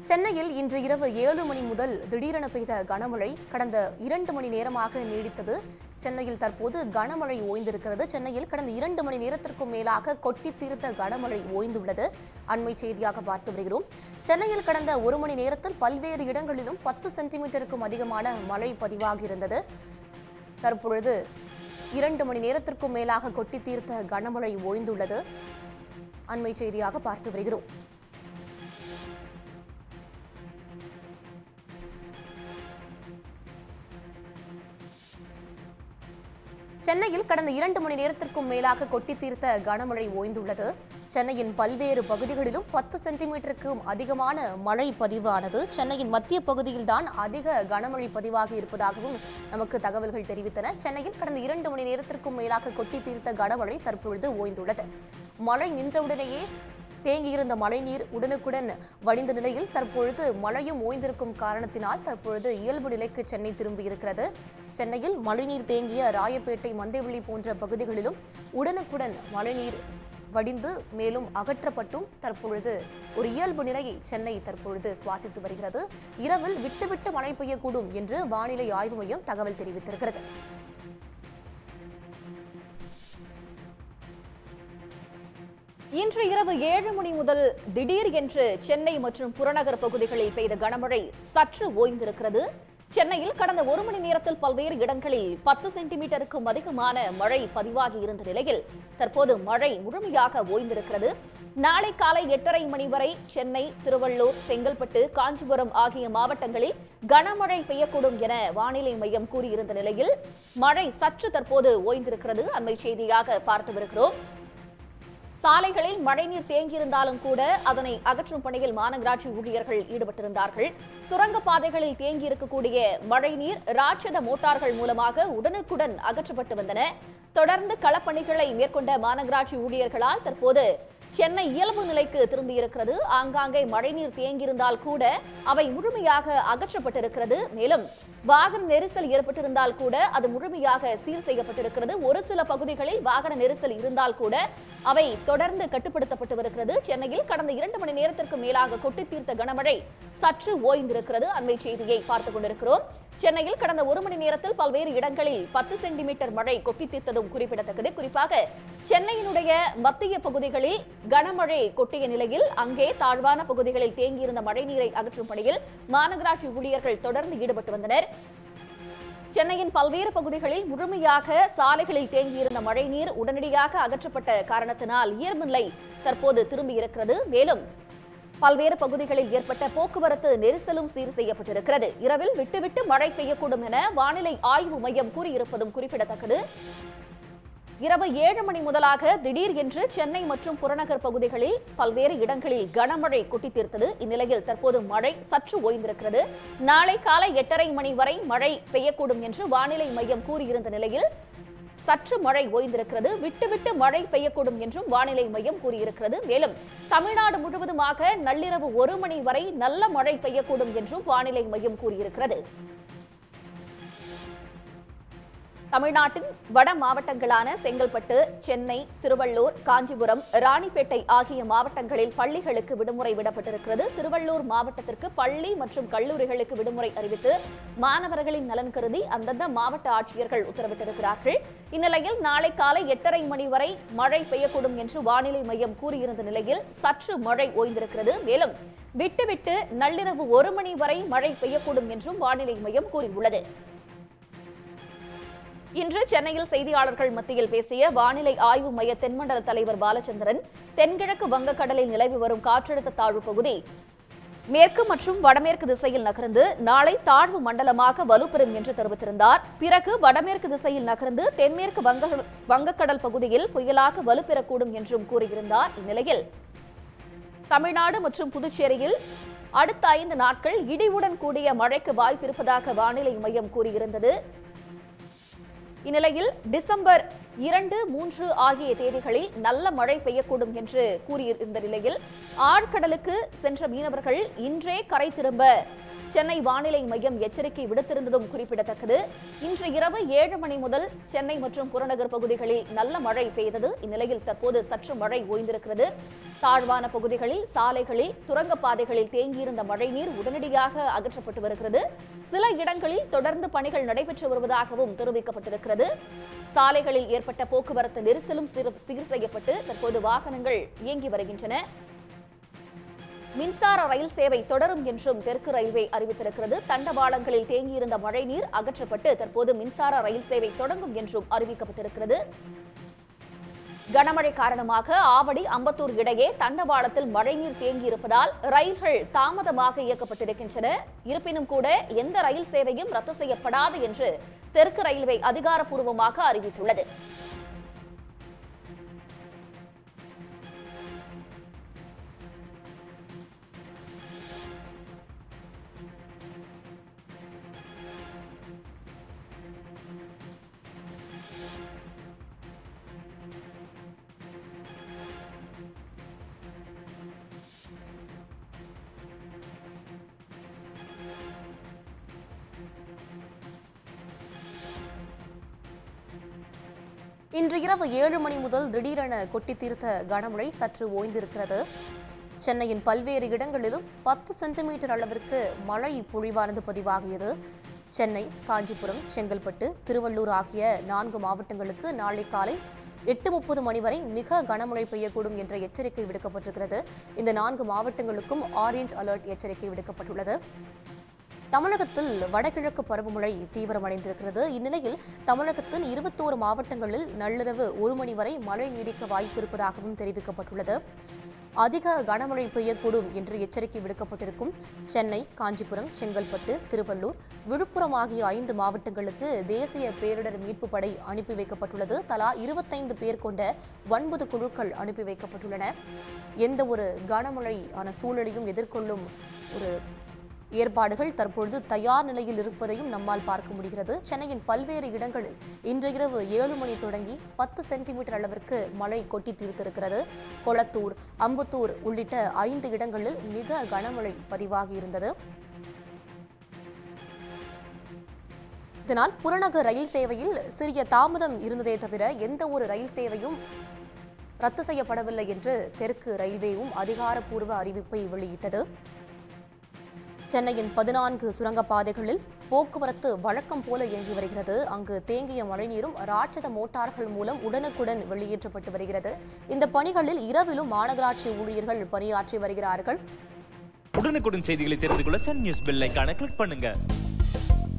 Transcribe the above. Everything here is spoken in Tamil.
சென்னையில் இன்று இரவு ஏழு மணி முதல் திடீரென பெய்த கனமழை கடந்த இரண்டு மணி நேரமாக நீடித்தது சென்னையில் தற்போது கனமழை ஓய்ந்திருக்கிறது சென்னையில் கடந்த இரண்டு மணி நேரத்திற்கும் மேலாக கொட்டி தீர்த்த கனமழை ஓய்ந்துள்ளது அண்மை செய்தியாக பார்த்து வருகிறோம் சென்னையில் கடந்த ஒரு மணி நேரத்தில் பல்வேறு இடங்களிலும் பத்து சென்டிமீட்டருக்கும் அதிகமான மழை பதிவாகியிருந்தது தற்பொழுது இரண்டு மணி நேரத்திற்கும் மேலாக கொட்டி தீர்த்த கனமழை ஓய்ந்துள்ளது அண்மை செய்தியாக பார்த்து வருகிறோம் சென்னையில் கடந்த இரண்டு மணி நேரத்திற்கும் மேலாக கொட்டி தீர்த்த கனமழை ஓய்ந்துள்ளது சென்னையின் பல்வேறு பகுதிகளிலும் பத்து சென்டிமீட்டருக்கும் அதிகமான மழை பதிவானது சென்னையின் மத்திய பகுதியில்தான் அதிக கனமழை பதிவாகி இருப்பதாகவும் நமக்கு தகவல்கள் தெரிவித்தன சென்னையில் கடந்த இரண்டு மணி நேரத்திற்கும் மேலாக கொட்டி தீர்த்த கனமழை தற்பொழுது ஓய்ந்துள்ளது மழை நின்றவுடனேயே தேங்கியிருந்த மழைநீர் உடனுக்குடன் வடிந்த நிலையில் தற்பொழுது மழையும் ஓய்ந்திருக்கும் காரணத்தினால் தற்பொழுது இயல்பு நிலைக்கு சென்னை திரும்பியிருக்கிறது சென்னையில் மழைநீர் தேங்கிய ராயப்பேட்டை மந்தைவெளி போன்ற பகுதிகளிலும் உடனுக்குடன் மழைநீர் வடிந்து மேலும் அகற்றப்பட்டும் தற்பொழுது ஒரு இயல்பு நிலையை சென்னை தற்பொழுது சுவாசித்து வருகிறது இரவில் விட்டுவிட்டு மழை பெய்யக்கூடும் என்று வானிலை ஆய்வு மையம் தகவல் தெரிவித்திருக்கிறது இன்று இரவு ஏழு மணி முதல் திடீர் என்று சென்னை மற்றும் புறநகர் பகுதிகளில் பெய்த கனமழை சற்று ஓய்ந்திருக்கிறது சென்னையில் கடந்த ஒரு மணி நேரத்தில் பல்வேறு இடங்களில் பத்து சென்டிமீட்டருக்கும் அதிகமான மழை பதிவாகி இருந்த நிலையில் தற்போது மழை முழுமையாக ஓய்ந்திருக்கிறது நாளை காலை எட்டரை மணி வரை சென்னை திருவள்ளூர் செங்கல்பட்டு காஞ்சிபுரம் ஆகிய மாவட்டங்களில் கனமழை பெய்யக்கூடும் என வானிலை மையம் கூறியிருந்த நிலையில் மழை சற்று தற்போது ஓய்ந்திருக்கிறது அண்மை செய்தியாக பார்த்து வருகிறோம் சாலைகளில் மழைநீர் தேங்கியிருந்தாலும் கூட அதனை அகற்றும் பணியில் மாநகராட்சி ஊழியர்கள் ஈடுபட்டிருந்தார்கள் சுரங்கப் பாதைகளில் தேங்கி இருக்கக்கூடிய மழைநீர் ராட்சத மோட்டார்கள் மூலமாக உடனுக்குடன் அகற்றப்பட்டு வந்தன தொடர்ந்து களப்பணிகளை மேற்கொண்ட மாநகராட்சி ஊழியர்களால் தற்போது சென்னை இயல்பு நிலைக்கு திரும்பியிருக்கிறது ஆங்காங்கே மழைநீர் தேங்கியிருந்தால் கூட அவை முழுமையாக அகற்றப்பட்டிருக்கிறது மேலும் வாகன நெரிசல் ஏற்பட்டிருந்தால் கூட அது முழுமையாக சீர் செய்யப்பட்டிருக்கிறது ஒரு சில பகுதிகளில் வாகன நெரிசல் இருந்தால் கூட அவை தொடர்ந்து கட்டுப்படுத்தப்பட்டு வருகிறது சென்னையில் கடந்த இரண்டு மணி நேரத்திற்கு மேலாக கொட்டி தீர்த்த கனமழை சற்று ஓய்ந்திருக்கிறது அண்மை செய்தியை பார்த்துக் கொண்டிருக்கிறோம் சென்னையில் கடந்த ஒரு மணி நேரத்தில் பல்வேறு இடங்களில் பத்து சென்டிமீட்டர் மழை கொட்டி தீர்த்ததும் குறிப்பிடத்தக்கது குறிப்பாக சென்னையினுடைய மத்திய பகுதிகளில் கனமழை கொட்டிய நிலையில் அங்கே தாழ்வான பகுதிகளில் தேங்கியிருந்த மழைநீரை அகற்றும் பணியில் மாநகராட்சி ஊழியர்கள் தொடர்ந்து ஈடுபட்டு வந்தனர் சென்னையின் பல்வேறு பகுதிகளில் முழுமையாக சாலைகளில் தேங்கியிருந்த மழைநீர் உடனடியாக அகற்றப்பட்ட காரணத்தினால் இயல்பு நிலை தற்போது திரும்பியிருக்கிறது மேலும் பல்வேறு பகுதிகளில் ஏற்பட்ட போக்குவரத்து நெரிசலும் சீர் செய்யப்பட்டிருக்கிறது இரவில் விட்டுவிட்டு மழை பெய்யக்கூடும் என வானிலை ஆய்வு மையம் கூறியிருப்பதும் குறிப்பிடத்தக்கது இரவு ஏழு மணி முதலாக திடீர் என்று சென்னை மற்றும் புறநகர் பகுதிகளில் பல்வேறு இடங்களில் கனமழை கொட்டி தீர்த்தது இந்நிலையில் தற்போது மழை சற்று ஓய்ந்திருக்கிறது நாளை காலை எட்டரை மணி வரை மழை பெய்யக்கூடும் என்று வானிலை மையம் கூறியிருந்த நிலையில் சற்று மழை ஓய்ந்திருக்கிறது விட்டு விட்டு மழை பெய்யக்கூடும் என்றும் வானிலை மையம் கூறியிருக்கிறது மேலும் தமிழ்நாடு முழுவதுமாக நள்ளிரவு ஒரு மணி வரை நல்ல மழை பெய்யக்கூடும் என்றும் வானிலை மையம் கூறியிருக்கிறது தமிழ்நாட்டின் வட மாவட்டங்களான செங்கல்பட்டு சென்னை திருவள்ளூர் காஞ்சிபுரம் ராணிப்பேட்டை ஆகிய மாவட்டங்களில் பள்ளிகளுக்கு விடுமுறை விடப்பட்டிருக்கிறது திருவள்ளூர் மாவட்டத்திற்கு பள்ளி மற்றும் கல்லூரிகளுக்கு விடுமுறை அறிவித்து மாணவர்களின் நலன் கருதி அந்தந்த மாவட்ட ஆட்சியர்கள் உத்தரவிட்டிருக்கிறார்கள் இந்நிலையில் நாளை காலை எட்டரை மணி வரை மழை பெய்யக்கூடும் என்று வானிலை மையம் கூறியிருந்த நிலையில் சற்று மழை ஓய்ந்திருக்கிறது மேலும் விட்டுவிட்டு நள்ளிரவு ஒரு மணி வரை மழை பெய்யக்கூடும் என்றும் வானிலை மையம் கூறியுள்ளது இன்று சென்னையில் செய்தியாளர்கள் மத்தியில் பேசிய வானிலை ஆய்வு மைய தென்மண்டல தலைவர் பாலச்சந்திரன் தென்கிழக்கு வங்கக்கடலில் நிலவி வரும் காற்றழுத்த தாழ்வு பகுதி மேற்கு மற்றும் வடமேற்கு திசையில் நகர்ந்து நாளை தாழ்வு மண்டலமாக வலுப்பெறும் என்று தெரிவித்திருந்தார் பிறகு வடமேற்கு திசையில் நகர்ந்து தென்மேற்கு வங்க வங்கக்கடல் பகுதியில் புயலாக வலுப்பெறக்கூடும் என்றும் கூறியிருந்தார் இந்நிலையில் தமிழ்நாடு மற்றும் புதுச்சேரியில் அடுத்த ஐந்து நாட்கள் இடியுடன் கூடிய மழைக்கு வாய்ப்பிருப்பதாக வானிலை மையம் கூறியிருந்தது இந்நிலையில் டிசம்பர் இரண்டு மூன்று ஆகிய தேதிகளில் நல்ல மழை பெய்யக்கூடும் என்று கூறியிருந்த நிலையில் ஆழ்கடலுக்கு சென்ற மீனவர்கள் இன்றே கரை திரும்ப சென்னை வானிலை மையம் எச்சரிக்கை விடுத்திருந்ததும் குறிப்பிடத்தக்கது இன்று இரவு ஏழு மணி முதல் சென்னை மற்றும் புறநகர் பகுதிகளில் நல்ல மழை பெய்தது இந்நிலையில் தற்போது சற்று மழை ஓய்ந்திருக்கிறது தாழ்வான பகுதிகளில் சாலைகளில் சுரங்கப்பாதைகளில் தேங்கியிருந்த மழைநீர் உடனடியாக அகற்றப்பட்டு வருகிறது சில இடங்களில் தொடர்ந்து பணிகள் நடைபெற்று வருவதாகவும் தெரிவிக்கப்பட்டிருக்கிறது சாலைகளில் ஏற்பட்ட போக்குவரத்து நெரிசலும் சீர் சீர் செய்யப்பட்டு தற்போது வாகனங்கள் இயங்கி வருகின்றன மின்சார ரயில் சேவை தொடரும் என்றும் தெற்கு ரயில்வே அறிவித்திருக்கிறது தண்டவாளங்களில் தேங்கியிருந்த மழைநீர் அகற்றப்பட்டு தற்போது மின்சார ரயில் சேவை தொடங்கும் என்றும் அறிவிக்கப்பட்டிருக்கிறது கனமழை காரணமாக ஆவடி அம்பத்தூர் இடையே தண்டவாளத்தில் மழைநீர் தேங்கியிருப்பதால் ரயில்கள் தாமதமாக இயக்கப்பட்டிருக்கின்றன இருப்பினும் கூட எந்த ரயில் சேவையும் ரத்து செய்யப்படாது என்று தெற்கு ரயில்வே அதிகாரப்பூர்வமாக அறிவித்துள்ளது இன்று இரவு ஏழு மணி முதல் திடீரென கொட்டி தீர்த்த கனமழை சற்று ஓய்ந்திருக்கிறது சென்னையின் பல்வேறு இடங்களிலும் பத்து சென்டிமீட்டர் அளவிற்கு மழை பொழிவானது பதிவாகியது சென்னை காஞ்சிபுரம் செங்கல்பட்டு திருவள்ளூர் ஆகிய நான்கு மாவட்டங்களுக்கு நாளை காலை எட்டு முப்பது மணி வரை மிக கனமழை பெய்யக்கூடும் என்ற எச்சரிக்கை விடுக்கப்பட்டிருக்கிறது இந்த நான்கு மாவட்டங்களுக்கும் ஆரஞ்ச் அலர்ட் எச்சரிக்கை விடுக்கப்பட்டுள்ளது தமிழகத்தில் வடகிழக்கு பருவமழை தீவிரமடைந்திருக்கிறது இந்நிலையில் தமிழகத்தின் இருபத்தோரு மாவட்டங்களில் நள்ளிரவு ஒரு மணி வரை மழை நீடிக்க வாய்ப்பு இருப்பதாகவும் தெரிவிக்கப்பட்டுள்ளது அதிக கனமழை பெய்யக்கூடும் என்று எச்சரிக்கை விடுக்கப்பட்டிருக்கும் சென்னை காஞ்சிபுரம் செங்கல்பட்டு திருவள்ளூர் விழுப்புரம் ஆகிய ஐந்து மாவட்டங்களுக்கு தேசிய பேரிடர் மீட்புப் படை அனுப்பி வைக்கப்பட்டுள்ளது தலா இருபத்தைந்து பேர் கொண்ட ஒன்பது குழுக்கள் அனுப்பி வைக்கப்பட்டுள்ளன எந்த ஒரு கனமழையான சூழலையும் எதிர்கொள்ளும் ஒரு ஏற்பாடுகள் தற்பொழுது தயார் நிலையில் இருப்பதையும் நம்மால் பார்க்க முடிகிறது சென்னையின் பல்வேறு இடங்களில் இன்று இரவு ஏழு மணி தொடங்கி பத்து சென்டிமீட்டர் அளவிற்கு மழை கொட்டி தீர்த்திருக்கிறது கொளத்தூர் அம்புத்தூர் உள்ளிட்ட ஐந்து இடங்களில் மிக கனமழை பதிவாகியிருந்தது இதனால் புறநகர் ரயில் சேவையில் சிறிய தாமதம் இருந்ததே தவிர எந்த ஒரு ரயில் சேவையும் ரத்து செய்யப்படவில்லை என்று தெற்கு ரயில்வேவும் அதிகாரப்பூர்வ அறிவிப்பை வெளியிட்டது சென்னையின் பதினான்கு சுரங்கப்பாதைகளில் போக்குவரத்து வழக்கம் போல இயங்கி வருகிறது அங்கு தேங்கிய மழைநீரும் ராட்சத மோட்டார்கள் மூலம் உடனுக்குடன் வெளியேற்றப்பட்டு வருகிறது இந்த பணிகளில் இரவிலும் மாநகராட்சி ஊழியர்கள் பணியாற்றி வருகிறார்கள் உடனுக்குடன் செய்திகளை தெரிந்து கொள்ள சன் நியூஸ் பெல் ஐகானை கிளிக் பண்ணுங்க